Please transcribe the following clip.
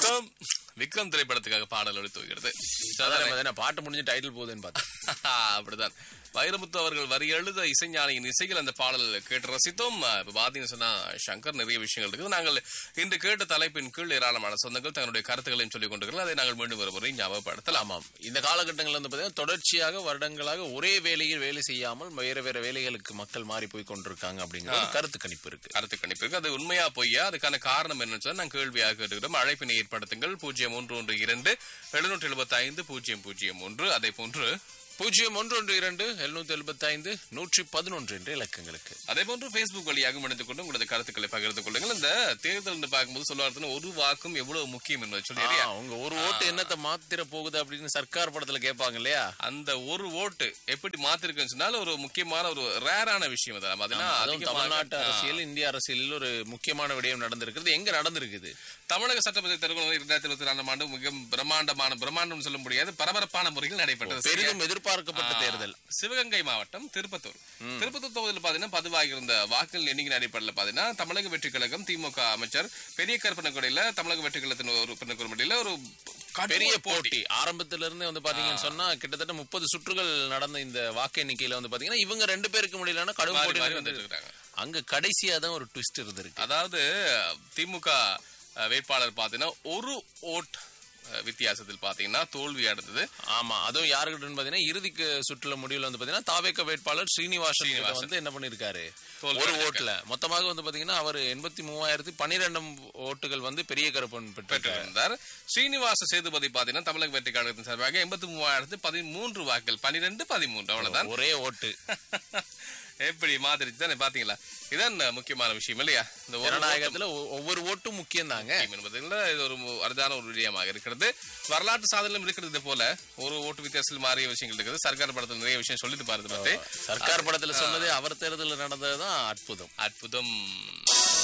விக்ரம் விக்ரம் திரைப்படத்துக்காக பாடல் ஒளி துவங்கிறது அதான் என்ன பாட்டு முடிஞ்சு டைட்டில் போகுதுன்னு பார்த்தேன் அப்படிதான் வைரமுத்து அவர்கள் வரி எழுத இசைஞானியின் இசையில் அந்த பாடல் கேட்டு ரசித்தோம் இப்ப பாத்தீங்கன்னு சொன்னா சங்கர் நிறைய விஷயங்கள் இருக்குது நாங்கள் இன்று கேட்ட தலைப்பின் கீழ் ஏராளமான சொந்தங்கள் தங்களுடைய கருத்துக்களையும் சொல்லிக் கொண்டிருக்கிறார்கள் அதை நாங்கள் மீண்டும் ஒரு முறை ஞாபகப்படுத்தலாம் ஆமாம் இந்த காலகட்டங்கள்ல வந்து பார்த்தீங்கன்னா தொடர்ச்சியாக வருடங்களாக ஒரே வேலையில் வேலை செய்யாமல் வேற வேற வேலைகளுக்கு மக்கள் மாறி போய் கொண்டிருக்காங்க அப்படிங்கிற ஒரு கருத்து கணிப்பு இருக்கு கருத்து கணிப்பு இருக்கு அது உண்மையா பொய்யா அதுக்கான காரணம் என்னன்னு சொன்னா நாங்கள் கேள்வியாக கேட்டுக்கிறோம் அழைப்பினை ஏற்படுத்துங்கள் பூஜ்ஜியம் ஒன்று ஒன்று இரண்டு எழுநூற்றி எழுபத்தி ஐந்து பூஜ்ஜியம் பூஜ்ஜியம் ஒன்று அதே போன்று பூஜ்ஜியம் ஒன்று ஒன்று இரண்டு எழுநூத்தி எழுபத்தி ஐந்து நூற்றி பதினொன்று என்ற இலக்கங்களுக்கு அதே போன்று Facebook வழியாக இணைந்து கொண்டு உங்களது கருத்துக்களை பகிர்ந்து கொள்ளுங்கள் இந்த தேர்தல் என்று பார்க்கும்போது சொல்லுவாருன்னு ஒரு வாக்கும் எவ்வளவு முக்கியம் என்பதை சொல்லி ஆ, உங்க ஒரு ஓட்டு என்னத்தை மாத்திர போகுது அப்படின்னு சர்க்கார் படத்துல கேட்பாங்க இல்லையா அந்த ஒரு ஓட்டு எப்படி மாத்திருக்குன்னு சொன்னால் ஒரு முக்கியமான ஒரு ரேரான விஷயம் அது பாத்தீங்கன்னா அதுவும் அதிகமாக- தமிழ்நாட்டு அரசியல் இந்திய அரசியலில் ஒரு முக்கியமான விடயம் நடந்திருக்கிறது எங்க நடந்திருக்குது தமிழக சட்டமன்ற தேர்தல் இரண்டாயிரத்தி இருபத்தி நாலாம் ஆண்டு மிக பிரம்மாண்டமான பிரம்மாண்டம் சொல்ல முடியாது பரபரப்பான முறையில் நடைபெற்றது பெரிதும் எதிர்பார்க்கப்பட்ட தேர்தல் சிவகங்கை மாவட்டம் திருப்பத்தூர் திருப்பத்தூர் தொகுதியில் பாத்தீங்கன்னா பதிவாகி இருந்த வாக்குகள் எண்ணிக்கை அடிப்படையில் பாத்தீங்கன்னா தமிழக வெற்றி கழகம் திமுக அமைச்சர் பெரிய கற்பனக்குடியில தமிழக வெற்றி கழகத்தின் உறுப்பினர் குழுமட்டில ஒரு கடும் பெரிய ஒரு போட்டி ஆரம்பத்துல இருந்தே வந்து பாத்தீங்கன்னு சொன்னா கிட்டத்தட்ட முப்பது சுற்றுகள் நடந்த இந்த வாக்கு எண்ணிக்கையில வந்து பாத்தீங்கன்னா இவங்க ரெண்டு பேருக்கு முடியலன்னா கடும் மாறி போட்டி மாறி நடந்தது. வந்துட்டு இருக்காங்க அங்க கடைசியா தான் ஒரு ட்விஸ்ட் இருந்திருக்கு அதாவது திமுக அஹ், வேட்பாளர் பாத்தீங்கன்னா ஒரு ஓட் அஹ், வித்தியாசத்தில் பாத்தீங்கன்னா தோல்வி அடைந்தது ஆமா அதுவும் யாருக்கிட்ட பாத்தீங்கன்னா இறுதிக்கு சுற்றுல முடிவுல வந்து பாத்தீங்கன்னா தாவேக்க வேட்பாளர் ஸ்ரீனிவாசன் கிட்ட ஸ்ரீனிவாசன். வந்து என்ன பண்ணிருக்காரு தோல்வி ஒரு அடைஞ்சிருக்காரு. ஓட்டுல மொத்தமாக வந்து பாத்தீங்கன்னா அவர் எண்பத்தி மூவாயிரத்தி பன்னிரெண்டு ஓட்டுகள் வந்து பெரிய கருப்பன் பெற்று பெற்றிருந்தார் ஸ்ரீனிவாச சேதுபதி பாத்தீங்கன்னா தமிழக வெற்றி கழகத்தின் சார்பாக எண்பத்தி மூவாயிரத்து பதிமூன்று வாக்குகள் பன்னிரெண்டு பதிமூன்று அவ்வளவுதான் ஒரே ஓட்டு எப்படி மாதிரி தானே பாத்தீங்களா இதான் முக்கியமான விஷயம் இல்லையா இந்த ஒரு ஜனநாயகத்துல ஒ- ஒவ்வொரு ஓட்டும் முக்கியம் தாங்க முக்கியம் என்பதில் இது ஒரு மு- அரிதான ஒரு விடயமாக இருக்கிறது வரலாற்று சாதனையும் இருக்கிறது இது போல ஒரு ஓட்டு வித்தியாசத்தில் மாறிய விஷயங்கள் இருக்குது சர்க்கார் படத்தில் நிறைய விஷயம் சொல்லிட்டு பாருது பார்த்து சர்க்கார் படத்துல சொன்னது அவர் தேர்தலில் நடந்ததுதான் அற்புதம் அற்புதம்